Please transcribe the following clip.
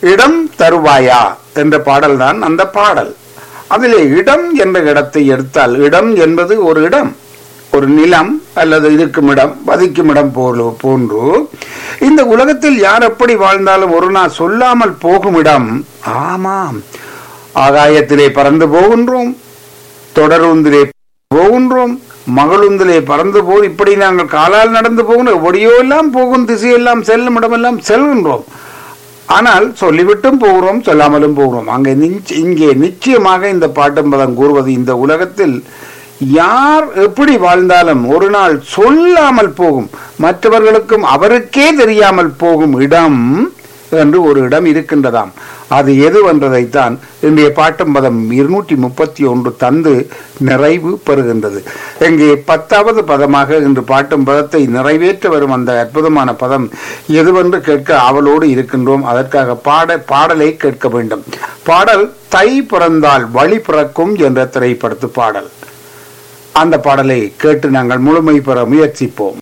இடம் தருவாயா என்ற பாடல்தான் அந்த பாடல் அதிலே இடம் என்ற இடத்தை எடுத்தால் இடம் என்பது ஒரு இடம் ஒரு நிலம் அல்லது இருக்கும் இடம் வதிக்கும் இடம் போல போன்று இந்த உலகத்தில் யார் எப்படி வாழ்ந்தாலும் ஒரு நாள் சொல்லாமல் போகும் இடம் ஆமாம் ஆகாயத்திலே பறந்து போகின்றோம் தொடருந்திலே போகின்றோம் மகளுந்திலே பறந்து போய் இப்படி நாங்கள் காலால் நடந்து போகணும் எப்படியோ எல்லாம் போகும் திசையெல்லாம் செல்லும் இடமெல்லாம் செல்கின்றோம் ஆனால் சொல்லிவிட்டும் போகிறோம் சொல்லாமலும் போகிறோம் அங்கே நிச்ச- இங்கே நிச்சயமாக இந்த பாட்டும் பதம் கூறுவது இந்த உலகத்தில் யார் எப்படி வாழ்ந்தாலும் ஒரு நாள் சொல்லாமல் போகும் மற்றவர்களுக்கும் அவருக்கே தெரியாமல் போகும் இடம் என்று ஒரு இடம் இருக்கின்றதாம் அது எது என்றதைத்தான் இன்றைய பாட்டும் பதம் இருநூற்றி முப்பத்தி ஒன்று தந்து நிறைவு பெறுகின்றது இங்கே பத்தாவது பதமாக இன்று பாட்டும் பதத்தை நிறைவேற்ற வரும் அந்த அற்புதமான பதம் எதுவென்று கேட்க ஆவலோடு இருக்கின்றோம் அதற்காக பாட பாடலை கேட்க வேண்டும் பாடல் தை பிறந்தால் வழி பிறக்கும் என்ற திரைப்படத்து பாடல் அந்த பாடலை கேட்டு நாங்கள் முழுமை பெற முயற்சிப்போம்